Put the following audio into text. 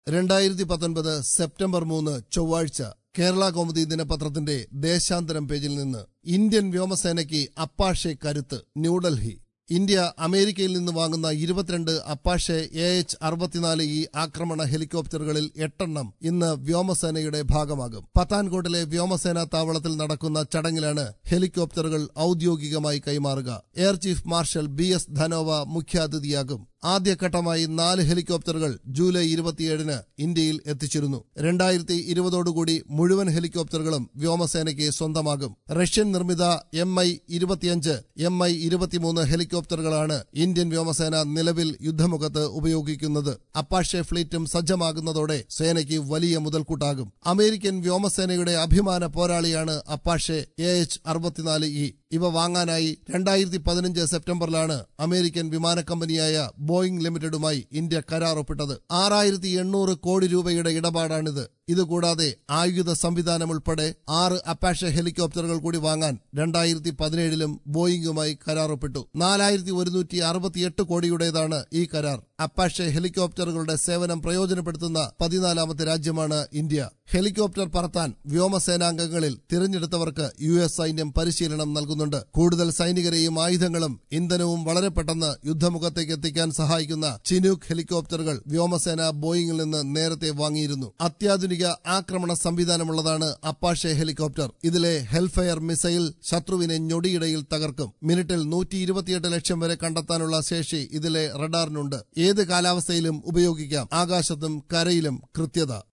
രണ്ടായിരത്തി പത്തൊൻപത് സെപ്റ്റംബർ മൂന്ന് ചൊവ്വാഴ്ച കേരള കൗമുദി ദിനപത്രത്തിന്റെ ദേശാന്തരം പേജിൽ നിന്ന് ഇന്ത്യൻ വ്യോമസേനയ്ക്ക് അപ്പാഷെ കരുത്ത് ന്യൂഡൽഹി ഇന്ത്യ അമേരിക്കയിൽ നിന്ന് വാങ്ങുന്ന ഇരുപത്തിരണ്ട് അപ്പാഷെ എ എച്ച് അറുപത്തിനാല് ഇ ആക്രമണ ഹെലികോപ്റ്ററുകളിൽ എട്ടെണ്ണം ഇന്ന് വ്യോമസേനയുടെ ഭാഗമാകും പത്താൻകോട്ടിലെ വ്യോമസേനാ താവളത്തിൽ നടക്കുന്ന ചടങ്ങിലാണ് ഹെലികോപ്റ്ററുകൾ ഔദ്യോഗികമായി കൈമാറുക air chief marshal B S Dhanoa മുഖ്യാതിഥിയാകും ആദ്യഘട്ടമായി നാല് ഹെലികോപ്റ്ററുകൾ ജൂലൈ ഇരുപത്തിയേഴിന് ഇന്ത്യയിൽ എത്തിച്ചിരുന്നു രണ്ടായിരത്തി ഇരുപതോടുകൂടി മുഴുവൻ ഹെലികോപ്റ്ററുകളും വ്യോമസേനയ്ക്ക് സ്വന്തമാകും റഷ്യൻ നിർമ്മിത എം ഐ ഇരുപത്തിയഞ്ച് എം ഐ ഇരുപത്തിമൂന്ന് ഹെലികോപ്റ്ററുകളാണ് ഇന്ത്യൻ വ്യോമസേന നിലവിൽ യുദ്ധമുഖത്ത് ഉപയോഗിക്കുന്നത് അപ്പാഷെ ഫ്ലീറ്റും സജ്ജമാകുന്നതോടെ സേനയ്ക്ക് വലിയ മുതൽക്കൂട്ടാകും അമേരിക്കൻ വ്യോമസേനയുടെ അഭിമാന പോരാളിയാണ് അപ്പാഷെ എ എച്ച് അറുപത്തിനാല് ഇ ഇവ വാങ്ങാനായി രണ്ടായിരത്തി പതിനഞ്ച് സെപ്റ്റംബറിലാണ് അമേരിക്കൻ വിമാന കമ്പനിയായ ബോയിംഗ് ലിമിറ്റഡുമായി ഇന്ത്യ കരാർ ഒപ്പിട്ടത് ആറായിരത്തി എണ്ണൂറ് കോടി രൂപയുടെ ഇടപാടാണിത് ഇതുകൂടാതെ ആയുധ സംവിധാനം ഉൾപ്പെടെ ആറ് അപ്പാഷെ ഹെലികോപ്റ്ററുകൾ കൂടി വാങ്ങാൻ രണ്ടായിരത്തി പതിനേഴിലും ബോയിംഗുമായി കരാർ ഒപ്പിട്ടു നാലായിരത്തി ഒരുന്നൂറ്റി അറുപത്തിയെട്ട് കോടിയുടേതാണ് ഈ കരാർ അപ്പാഷെ ഹെലികോപ്റ്ററുകളുടെ സേവനം പ്രയോജനപ്പെടുത്തുന്ന പതിനാലാമത്തെ രാജ്യമാണ് ഇന്ത്യ ഹെലികോപ്റ്റർ പറത്താൻ വ്യോമസേനാംഗങ്ങളിൽ തിരഞ്ഞെടുത്തവർക്ക് യു എസ് സൈന്യം പരിശീലനം നൽകുന്നുണ്ട് കൂടുതൽ സൈനികരെയും ആയുധങ്ങളും ഇന്ധനവും വളരെ പെട്ടെന്ന് യുദ്ധമുഖത്തേക്ക് എത്തിക്കാൻ സഹായിക്കുന്ന ചിനൂക്ക് ഹെലികോപ്റ്ററുകൾ വ്യോമസേന ബോയിങ്ങിൽ നിന്ന് നേരത്തെ വാങ്ങിയിരുന്നു അത്യാധുനിക ആക്രമണ സംവിധാനമുള്ളതാണ് അപ്പാഷെ ഹെലികോപ്റ്റർ ഇതിലെ ഹെൽഫയർ മിസൈൽ ശത്രുവിനെ ഞൊടിയിടയിൽ തകർക്കും മിനിറ്റിൽ നൂറ്റി ഇരുപത്തിയെട്ട് ലക്ഷം വരെ കണ്ടെത്താനുള്ള ശേഷി ഇതിലെ റഡാറിനുണ്ട് ഏത് കാലാവസ്ഥയിലും ഉപയോഗിക്കാം ആകാശത്തും കരയിലും കൃത്യത